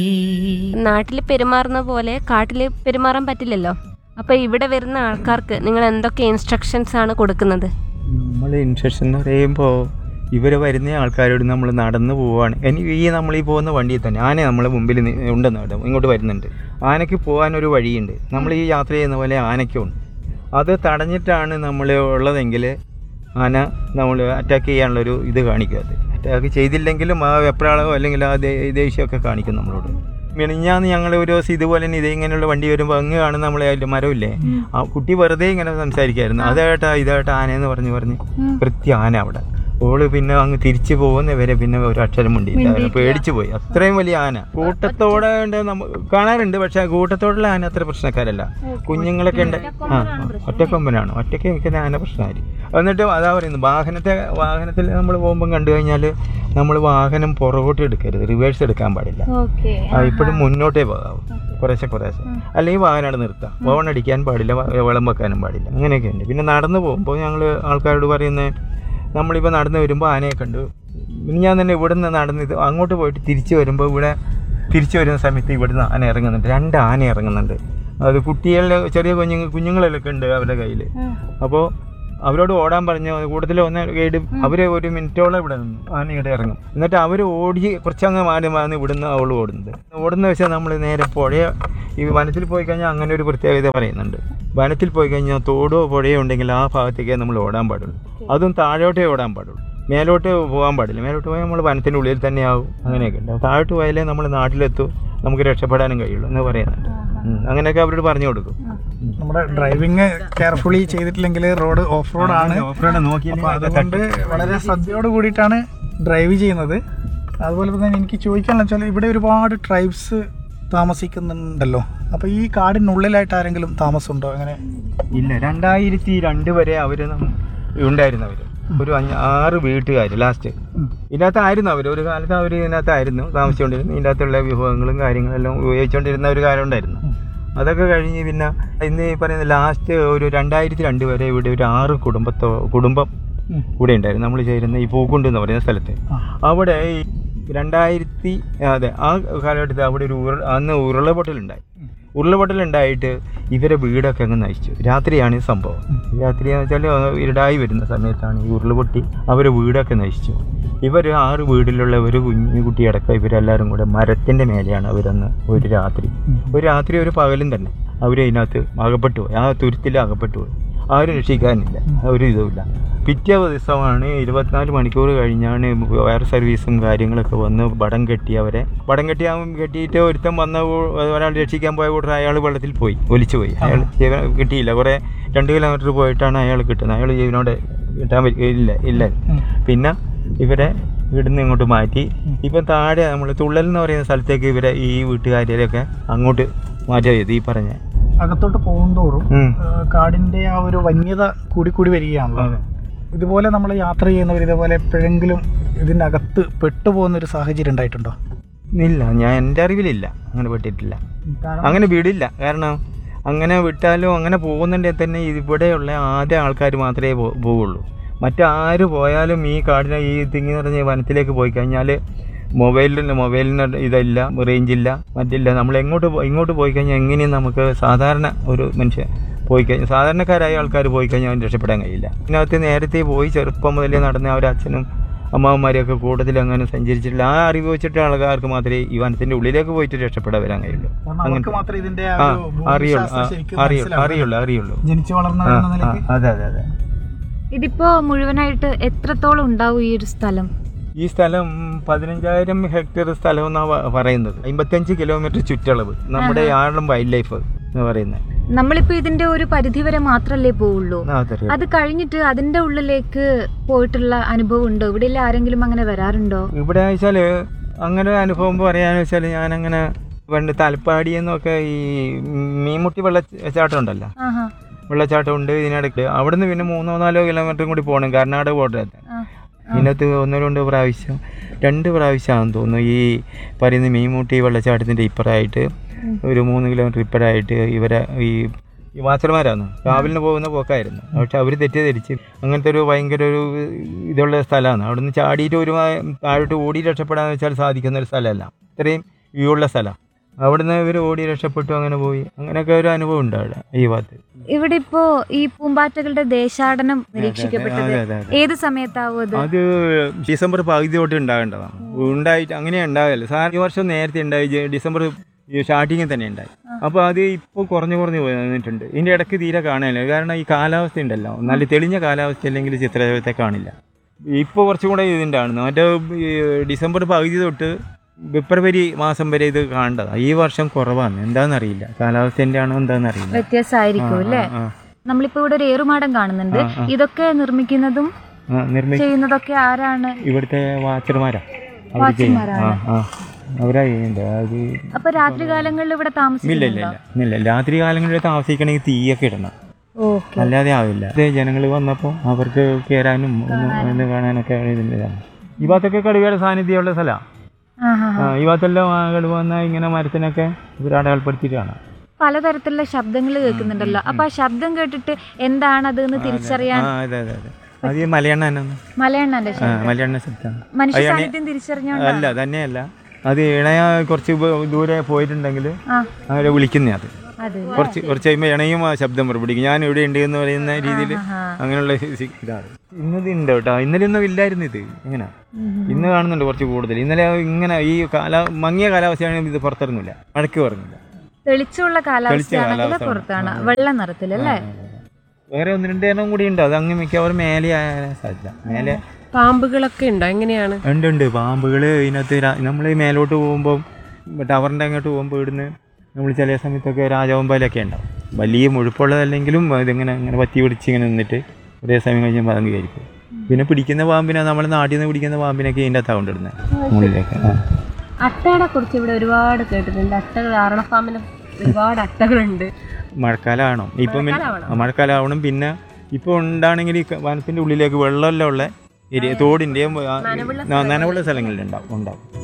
നാട്ടിൽ പെരുമാറുന്ന പോലെ കാട്ടിൽ പെരുമാറാൻ പറ്റില്ലല്ലോ അപ്പോൾ ഇവിടെ വരുന്ന ആൾക്കാർക്ക് നിങ്ങൾ എന്തൊക്കെ ഇൻസ്ട്രക്ഷൻസ് ആണ് കൊടുക്കുന്നത് നമ്മൾ ഇൻസ്ട്രക്ഷൻ എന്ന് പറയുമ്പോൾ ഇവർ വരുന്ന ആൾക്കാരോട് നമ്മൾ നടന്നു പോവാണ് ഇനി ഈ നമ്മൾ ഈ പോകുന്ന വണ്ടിയിൽ തന്നെ ആന നമ്മളെ മുമ്പിൽ നി- ഉണ്ടെന്ന് കേട്ടോ ഇങ്ങോട്ട് വരുന്നുണ്ട് ആനയ്ക്ക് പോകാനൊരു വഴിയുണ്ട് നമ്മൾ ഈ യാത്ര ചെയ്യുന്ന പോലെ ആനയ്ക്കുണ്ട് അത് തടഞ്ഞിട്ടാണ് നമ്മൾ ഉള്ളതെങ്കിൽ ആന നമ്മൾ അറ്റാക്ക് ചെയ്യാനുള്ളൊരു ഇത് കാണിക്കും അത് അറ്റാക്ക് ചെയ്തില്ലെങ്കിലും ആ വെപ്രാളമോ അല്ലെങ്കിൽ ആ ദേ- ദേഷ്യമൊക്കെ കാണിക്കും നമ്മളോട് മിനിഞ്ഞാന്ന് ഞങ്ങൾ ഒരു ദിവസം ഇതുപോലെ തന്നെ ഇതേ ഇങ്ങനെയുള്ള വണ്ടി വരുമ്പോൾ അങ്ങ് കാണുന്ന നമ്മളെ അതിൽ മരമില്ലേ ആ കുട്ടി വെറുതെ ഇങ്ങനെ സംസാരിക്കായിരുന്നു അതേട്ടാ ഇതേട്ടാ ആനയെന്ന് പറഞ്ഞ് പറഞ്ഞ് കൃത്യ ആന അവിടെ ഓള് പിന്നെ അങ്ങ് തിരിച്ചു പോകുന്നവരെ പിന്നെ ഒരു അക്ഷരം മുണ്ടിയില്ല പേടിച്ചു പോയി അത്രയും വലിയ ആന കൂട്ടത്തോടെ ഉണ്ട് നമ്മ കാണാറുണ്ട് പക്ഷെ കൂട്ടത്തോടുള്ള ആന അത്ര പ്രശ്നക്കാരല്ല കുഞ്ഞുങ്ങളൊക്കെ ഉണ്ട് ആ ഒറ്റക്കൊമ്പനാണ് ഒറ്റയ്ക്ക് നിൽക്കുന്ന ആന പ്രശ്നമായിരിക്കും എന്നിട്ട് അതാ പറയുന്നത് വാഹനത്തെ വാഹനത്തിൽ നമ്മൾ പോകുമ്പം കണ്ടു കഴിഞ്ഞാൽ നമ്മൾ വാഹനം പുറകോട്ട് എടുക്കരുത് റിവേഴ്സ് എടുക്കാൻ പാടില്ല ഓക്കെ ആ ഇപ്പോഴും മുന്നോട്ടേ പോകാവൂ കുറേശ്ശെ കുറേശ്ശെ അല്ലെങ്കിൽ വാഹനം അവിടെ നിർത്താം ഫോൺ അടിക്കാൻ പാടില്ല വ- വെള്ളം വെക്കാനും പാടില്ല അങ്ങനെയൊക്കെ ഉണ്ട് പിന്നെ നടന്നു പോകുമ്പോൾ ഞങ്ങൾ ആൾക്കാരോട് പറയുന്നത് നമ്മളിപ്പോൾ നടന്നു വരുമ്പോൾ ആനയെ കണ്ടു പിന്നെ ഞാൻ തന്നെ ഇവിടെ നിന്ന് നടന്ന് ഇത് അങ്ങോട്ട് പോയിട്ട് തിരിച്ചു വരുമ്പോൾ ഇവിടെ തിരിച്ചു വരുന്ന സമയത്ത് ഇവിടുന്ന് ആന ഇറങ്ങുന്നുണ്ട് രണ്ട് ആന ഇറങ്ങുന്നുണ്ട് അത് കുട്ടികളുടെ ചെറിയ കുഞ്ഞുങ്ങൾ കുഞ്ഞുങ്ങളൊക്കെ ഉണ്ട് അവരുടെ കയ്യിൽ അപ്പോൾ അവരോട് ഓടാൻ പറഞ്ഞു കൂടുതൽ വന്ന ഗൈഡ് അവർ ഒരു മിനിറ്റോളം ഇവിടെ നിന്നു ആന ഇവിടെ ഇറങ്ങും എന്നിട്ട് അവർ ഓടി കുറച്ചങ്ങ് മാറി മാറി ഇവിടുന്ന് അവൾ ഓടുന്നത് ഓടുന്ന വെച്ചാൽ നമ്മൾ നേരെ പുഴ ഈ വനത്തിൽ പോയി കഴിഞ്ഞാൽ അങ്ങനെ ഒരു പ്രത്യേകത പറയുന്നുണ്ട് വനത്തിൽ പോയി കഴിഞ്ഞാൽ തോടോ പുഴയോ ഉണ്ടെങ്കിൽ ആ ഭാഗത്തേക്കേ നമ്മൾ ഓടാൻ പാടുള്ളൂ അതും താഴോട്ടേ ഓടാൻ പാടുള്ളൂ മേലോട്ട് പോകാൻ പാടില്ല മേലോട്ട് പോയാൽ നമ്മൾ വനത്തിൻ്റെ ഉള്ളിൽ തന്നെ ആവും അങ്ങനെയൊക്കെ ഉണ്ട് താഴോട്ട് പോയാലേ നമ്മൾ നാട്ടിലെത്തൂ നമുക്ക് രക്ഷപ്പെടാനും കഴിയുള്ളൂ എന്ന് പറയുന്നുണ്ട് ഉം. അങ്ങനെയൊക്കെ അവരോട് പറഞ്ഞു കൊടുക്കും നമ്മുടെ ഡ്രൈവിംഗ് കെയർഫുള്ളി ചെയ്തിട്ടില്ലെങ്കിൽ റോഡ് ഓഫ് റോഡ് ആണ് അപ്പോൾ അതുകൊണ്ട് വളരെ ശ്രദ്ധയോട് കൂടിയിട്ടാണ് ഡ്രൈവ് ചെയ്യുന്നത് അതുപോലെ തന്നെ എനിക്ക് ചോദിക്കാനുള്ള വെച്ചാൽ ഇവിടെ ഒരുപാട് ട്രൈബ്സ് താമസിക്കുന്നുണ്ടല്ലോ അപ്പോൾ ഈ കാടിനുള്ളിലായിട്ട് ആരെങ്കിലും താമസമുണ്ടോ അങ്ങനെ ഇല്ല രണ്ടായിരത്തി രണ്ട് വരെ അവര് നം- ഉണ്ടായിരുന്നവർ ഒരു അഞ്ച് ആറ് വീട്ടുകാർ ലാസ്റ്റ് ഇതിനകത്തായിരുന്നു അവർ ഒരു കാലത്ത് അവർ ഇതിനകത്തായിരുന്നു താമസിച്ചുകൊണ്ടിരുന്നു ഇതിൻ്റെ അകത്തുള്ള വിഭവങ്ങളും കാര്യങ്ങളെല്ലാം ഉപയോഗിച്ചുകൊണ്ടിരുന്ന ഒരു കാലം ഉണ്ടായിരുന്നു അതൊക്കെ കഴിഞ്ഞ് പിന്നെ ഇന്ന് ഈ പറയുന്ന ലാസ്റ്റ് ഒരു രണ്ടായിരത്തി രണ്ട് വരെ ഇവിടെ ഒരു ആറ് കുടുംബത്തോ കുടുംബം കൂടെ ഉണ്ടായിരുന്നു നമ്മൾ ചേരുന്ന ഈ പൂക്കുണ്ട് എന്ന് പറയുന്ന സ്ഥലത്ത് അവിടെ ഈ രണ്ടായിരത്തി അതെ ആ കാലഘട്ടത്തിൽ അവിടെ ഒരു ഉരുൾ അന്ന് ഉരുളപൊട്ടലുണ്ടായി ഉരുളപൊട്ടലുണ്ടായിട്ട് ഇവരെ വീടൊക്കെ അങ്ങ് നശിച്ചു രാത്രിയാണ് ഈ സംഭവം രാത്രി എന്ന് വെച്ചാൽ ഇരുടായി വരുന്ന സമയത്താണ് ഈ ഉരുൾപൊട്ടി അവരെ വീടൊക്കെ നശിച്ചു ഇവർ ആറ് വീട്ടിലുള്ള ഒരു കുഞ്ഞു കുട്ടിയടക്കം ഇവരെല്ലാവരും കൂടെ മരത്തിൻ്റെ മേലെയാണ് അവരന്ന് ഒരു രാത്രി ഒരു രാത്രി ഒരു പകലും തന്നെ അവർ അതിനകത്ത് അകപ്പെട്ടു പോയി ആ തുരുത്തിൽ അകപ്പെട്ടു പോയി ആരും രക്ഷിക്കാനില്ല ഒരു ഇതുമില്ല പിറ്റേ ദിവസമാണ് ഇരുപത്തിനാല് മണിക്കൂർ കഴിഞ്ഞാണ് വയർ സർവീസും കാര്യങ്ങളൊക്കെ വന്ന് വടം കെട്ടി അവരെ വടം കെട്ടി ആ കെട്ടിയിട്ട് ഒരുത്തൻ വന്ന കൂ- ഒരാൾ രക്ഷിക്കാൻ പോയ കൂട്ടർ അയാൾ വെള്ളത്തിൽ പോയി ഒലിച്ചു പോയി അയാൾ ജീവൻ കിട്ടിയില്ല കുറേ രണ്ട് കിലോമീറ്റർ പോയിട്ടാണ് അയാൾ കിട്ടുന്നത് അയാൾ ജീവനോടെ കിട്ടാൻ പറ്റി ഇല്ല ഇല്ല പിന്നെ ഇവരെ ഇവിടുന്ന് ഇങ്ങോട്ട് മാറ്റി ഇപ്പം താഴെ നമ്മൾ തുള്ളൽ എന്ന് പറയുന്ന സ്ഥലത്തേക്ക് ഇവരെ ഈ വീട്ടുകാരെയൊക്കെ അങ്ങോട്ട് മാറ്റുക ചെയ്തു ഈ പറഞ്ഞ അകത്തോട്ട് പോകുന്തോറും ഉം. ആ, കാടിന്റെ ആ ഒരു വന്യത കൂടിക്കൂടി വരികയാണല്ലോ അതെ. ഇതുപോലെ നമ്മൾ യാത്ര ചെയ്യുന്നവർ ഇതുപോലെ എപ്പോഴെങ്കിലും ഇതിൻ്റെ അകത്ത് പെട്ടുപോകുന്ന ഒരു സാഹചര്യം ഉണ്ടായിട്ടുണ്ടോ ഇല്ല ഞാൻ എൻ്റെ അറിവിലില്ല അങ്ങനെ പെട്ടിട്ടില്ല അങ്ങനെ വിടില്ല കാരണം അങ്ങനെ വിട്ടാലും അങ്ങനെ പോകുന്നുണ്ടെങ്കിൽ തന്നെ ഇവിടെയുള്ള ആദ്യ ആൾക്കാർ മാത്രമേ പോ- പോവുള്ളൂ മറ്റാര് പോയാലും ഈ കാടിനെ ഈ തിങ്ങി നിറഞ്ഞ വനത്തിലേക്ക് പോയി കഴിഞ്ഞാൽ മൊബൈലിന് മൊബൈലിന് ഇതില്ല റേഞ്ചില്ല മറ്റില്ല നമ്മൾ എങ്ങോട്ട് പോ- ഇങ്ങോട്ട് പോയി കഴിഞ്ഞാൽ എങ്ങനെയും നമുക്ക് സാധാരണ ഒരു മനുഷ്യൻ പോയി കഴിഞ്ഞാൽ സാധാരണക്കാരായ ആൾക്കാർ പോയി കഴിഞ്ഞാൽ അവന് രക്ഷപ്പെടാൻ കഴിയില്ല ഇതിനകത്ത് നേരത്തെ പോയി ചെറുപ്പം മുതലേ നടന്ന ആ ഒരു അച്ഛനും അമ്മാവന്മാരെയൊക്കെ കൂട്ടത്തിൽ അങ്ങനെ സഞ്ചരിച്ചിട്ടില്ല ആ അറിവ് വെച്ചിട്ട് ആൾക്കാർക്ക് മാത്രമേ ഈ വനത്തിൻ്റെ ഉള്ളിലേക്ക് പോയിട്ട് രക്ഷപ്പെടാൻ വരാൻ കഴിയുള്ളൂ കാരണം അവർക്ക് മാത്രമേ ഇതിന്റെ ആ ആ ഒരു അറിയുള്ളൂ ഭൂമിശാസ്ത്രം ആ, ശരിക്കും അറിയുള്ളൂ മനസ്സിലാവൂ. അറിയുള്ളൂ അറിയുള്ളൂ ജനിച്ചു വളർന്ന ആ, എന്ന ആ, നിലയ്ക്ക് അതെ അതെ അതെ ഇതിപ്പോ മുഴുവനായിട്ട് എത്രത്തോളം ഉണ്ടാവും ഈ ഒരു സ്ഥലം ഈ സ്ഥലം പതിനഞ്ചായിരം ഹെക്ടർ സ്ഥലം എന്നാണ് പറയുന്നത് അമ്പത്തഞ്ച് കിലോമീറ്റർ ചുറ്റളവ് നമ്മുടെ ആഴം വൈൽഡ് ലൈഫ് എന്ന് പറയുന്നത് നമ്മളിപ്പോ ഇതിന്റെ ഒരു പരിധി വരെ മാത്രല്ലേ പോവുള്ളൂ ആ, അതറിയാം. അത് കഴിഞ്ഞിട്ട് അതിന്റെ ഉള്ളിലേക്ക് പോയിട്ടുള്ള അനുഭവം ഉണ്ടോ ഇവിടെ ആരെങ്കിലും അങ്ങനെ വരാറുണ്ടോ ഇവിടെ വെച്ചാൽ അങ്ങനെ ഒരു അനുഭവം പറയാന്ന് വെച്ചാൽ ഞാനങ്ങനെ പണ്ട് തലപ്പാടി എന്നൊക്കെ ഈ മീൻമുട്ടി വെള്ളച്ചാട്ടം ഉണ്ടല്ലോ ആഹാ വെള്ളച്ചാട്ടം ഉണ്ട് ഇതിനിടയ്ക്ക് അവിടുന്ന് പിന്നെ മൂന്നോ നാലോ കിലോമീറ്റർ കൂടി പോകണം കർണാടക ബോർഡർ എത്താൻ ആ. ഇതിനകത്ത് ഒന്നോ രണ്ടോ പ്രാവശ്യം രണ്ട് പ്രാവശ്യമാണെന്ന് തോന്നുന്നു ഈ പറയുന്ന മീൻമുട്ടി വെള്ളച്ചാട്ടത്തിൻ്റെ ഇപ്പുറമായിട്ട് ഒരു മൂന്ന് കിലോമീറ്റർ ഇപ്പുറമായിട്ട് ഇവരെ ഈ ഈ വാച്ചർമാരാണ് രാവിലെ പോകുന്ന പോക്കായിരുന്നു പക്ഷെ അവർ തെറ്റിദ്ധരിച്ച് അങ്ങനത്തെ ഒരു ഭയങ്കര ഒരു ഇതുള്ള സ്ഥലമാണ് അവിടുന്ന് ചാടിയിട്ട് ഒരു മാ- താഴോട്ട് ഓടി രക്ഷപ്പെടാന്ന് വെച്ചാൽ സാധിക്കുന്ന ഒരു സ്ഥലമല്ല ഇത്രയും വ്യൂ ഉള്ള സ്ഥലം അവിടുന്ന് ഇവർ ഓടി രക്ഷപ്പെട്ടു അങ്ങനെ പോയി അങ്ങനെയൊക്കെ ഒരു അനുഭവം ഉണ്ട് അവിടെ ഈ ഭാഗത്ത് ഇവിടെ ഇപ്പോ ഈ പൂമ്പാറ്റകളുടെ ദേശാടനം നിരീക്ഷിക്കപ്പെട്ടത് അതെ അതെ അതെ ഏത് സമയത്താവും അത് അത് ഡിസംബർ പകുതി തൊട്ട് ഉണ്ടാകേണ്ടതാണ് ഉണ്ടായിട്ട് അങ്ങനെ ഉണ്ടാകല്ല സാർ ഈ വർഷം നേരത്തെ ഉണ്ടായി ജെ- ഡിസംബർ സ്റ്റാർട്ടിങ്ങിൽ തന്നെ ഉണ്ടായി അപ്പോൾ അത് ഇപ്പോൾ കുറഞ്ഞു കുറഞ്ഞു പോയി വന്നിട്ടുണ്ട് ഇതിൻ്റെ ഇടയ്ക്ക് തീരെ കാണാനില്ല കാരണം ഈ കാലാവസ്ഥ ഉണ്ടല്ലോ നല്ല തെളിഞ്ഞ കാലാവസ്ഥ അല്ലെങ്കിൽ ചിത്രത്തെ കാണില്ല ഇപ്പോൾ കുറച്ചും കൂടെ ഇതിൻ്റെ കാണുന്നത് മറ്റേ ഈ ഡിസംബർ പകുതി തൊട്ട് ഫെബ്രുവരി മാസം വരെ ഇത് കാണേണ്ടതാണ് ഈ വർഷം കുറവാണ് എന്താണെന്നറിയില്ല കാലാവസ്ഥേൻ്റെ ആണോ എന്താണെന്നറിയില്ല വ്യത്യാസമായിരിക്കും അല്ലേ ആ, നമ്മളിപ്പോ ഇവിടെ ഒരു ഏറുമാടം കാണുന്നുണ്ട് ഇതൊക്കെ നിർമ്മിക്കുന്നതും ആ, നിർമ്മി ചെയ്യുന്നതൊക്കെ ആരാണ് ഇവിടുത്തെ വാച്ചർമാരാ അവർ ചെയ്യും ആ ആ അവരാ ചെയ്യുന്നുണ്ട് അത് അപ്പൊ രാത്രി കാലങ്ങളിൽ ഇവിടെ ഇല്ല ഇല്ല താമസിക്കുന്നുണ്ടോ ഇല്ല ഇല്ല രാത്രി കാലങ്ങളിൽ താമസിക്കണമെങ്കിൽ തീയൊക്കെ ഇടണം ഓക്കെ അല്ലാതെ ആവില്ല ഇത് ജനങ്ങൾ വന്നപ്പോൾ അവർക്ക് കയറാനും ഒന്ന് ഒന്ന് കാണാനൊക്കെ ഇതിൻ്റെ ഇതാണ് ഈ ഭാഗത്തൊക്കെ കടുവയുടെ സാന്നിധ്യമുള്ള സ്ഥലമാണ് ഈ ഭാഗത്തെല്ലാം ആളുകൾ വന്നാൽ ഇങ്ങനെ മരത്തിനൊക്കെ ഇവർ അടയാളപ്പെടുത്തിയിട്ട് കാണാം പലതരത്തിലുള്ള ശബ്ദങ്ങൾ കേൾക്കുന്നുണ്ടല്ലോ അപ്പൊ ആ ശബ്ദം കേട്ടിട്ട് എന്താണത് എന്ന് തിരിച്ചറിയാൻ ആ അതെ അതെ അതെ അത് ഈ മലയണ്ണനാണ് മലയണ്ണന്റെ ആ ശബ്ദം മലയണ്ണ ശബ്ദമാണ് മനുഷ്യ സാന്നിധ്യം തിരിച്ചറിഞ്ഞോണ്ട് അല്ല തന്നെയല്ല അത് ഇണയ കുറച്ച് ബ- ദൂരെ പോയിട്ടുണ്ടെങ്കിൽ ആ അവരെ വിളിക്കുന്നേ അത് അതെ കുറച്ച് കുറച്ച് കഴിയുമ്പോൾ ഇണയും ആ ശബ്ദം പുറപ്പെടുവിക്കും ഞാൻ ഇവിടെ ഉണ്ട് എന്ന് പറയുന്ന രീതിയിൽ അങ്ങനെയുള്ള സി- ഇതാണ് ഇന്നത് ഉണ്ട് കേട്ടോ ഇന്നലെ ഒന്നും ഇല്ലായിരുന്നു ഇത് ഇങ്ങനെ ഇന്ന് കാണുന്നുണ്ട് കുറച്ച് കൂടുതൽ ഇന്നലെ ഇങ്ങനെ ഈ കാല മങ്ങിയ കാലാവസ്ഥയാണെങ്കിൽ ഇത് പുറത്തിറങ്ങില്ല മഴയ്ക്ക് പറഞ്ഞില്ല തെളിച്ചുള്ള കാലാവസ്ഥയാണെങ്കിൽ കാലാവസ്ഥ പുറത്താണ് വെള്ള നിറത്തിലല്ലേ വേറെ ഒന്ന് രണ്ട് എണ്ണം കൂടി ഉണ്ട് അത് അങ്ങ് മിക്കവാറും മേലെ ആയാലും സാധ്യത മേലെ പാമ്പുകളൊക്കെ ഉണ്ടോ എങ്ങനെയാണ് ഉണ്ട് ഉണ്ട് പാമ്പുകൾ ഇതിനകത്ത് നമ്മൾ മേലോട്ട് പോകുമ്പോൾ ടവറിൻ്റെ അങ്ങോട്ട് പോകുമ്പോൾ ഇവിടുന്ന് നമ്മൾ ചില സമയത്തൊക്കെ രാജവമ്പാലൊക്കെ ഉണ്ടാവും വലിയ മുഴുപ്പുള്ളതല്ലെങ്കിലും ഇതിങ്ങനെ ഇങ്ങനെ പറ്റി പിടിച്ച് ഇങ്ങനെ നിന്നിട്ട് ഒരേ സമയം കഴിഞ്ഞപ്പോൾ അതങ്ങ് കയറിപ്പോയി പിന്നെ പിടിക്കുന്ന പാമ്പിനെ നമ്മൾ നാട്ടിൽ നിന്ന് പിടിക്കുന്ന പാമ്പിനൊക്കെ ഇതിൻ്റെ അകത്താണ് കൊണ്ടിടുന്നത് മുകളിലേക്ക് ആ അട്ടകളെ കുറിച്ച് ഇവിടെ ഒരുപാട് കേട്ടിട്ടുണ്ട് അട്ടകൾ ആറണഫാമിന് ഒരുപാട് അട്ടകളുണ്ട് മഴക്കാലമാണോ ഇപ്പം പിന്നെ മഴക്കാലമാവണം പിന്നെ ഇപ്പോൾ ഉണ്ടാണെങ്കിൽ ഈ വനത്തിൻ്റെ ഉള്ളിലേക്ക് വെള്ളമെല്ലാം ഉള്ള ഏരിയ തോടിൻ്റെയും ആ, നനവുള്ള സ്ഥലങ്ങളിലുണ്ടാവും ഉണ്ടാവും